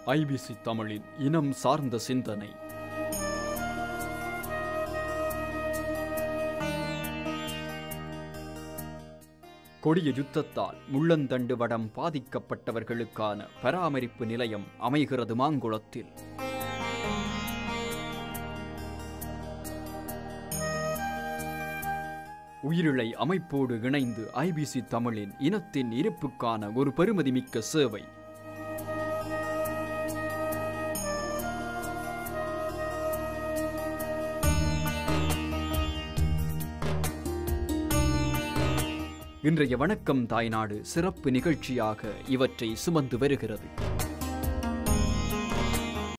IBC தமிழின் இனம் சார்ந்த சிந்தனை கொடிய யுத்தத்தால் முள்ளந்தண்டு வடம் பாதிக்கப்பட்டவர்களுக்கான பராமரிப்பு நிலையம் அமைகிறது மாங்குளத்தில் உயிரிழை அமைப்போடு இணைந்து ஐபிசி தமிழின் இனத்தின் இருப்புக்கான ஒரு பெருமதிமிக்க சேவை இன்றைய வணக்கம் தாய்நாடு சிறப்பு நிகழ்ச்சியாக இவற்றை சுமந்து வருகிறது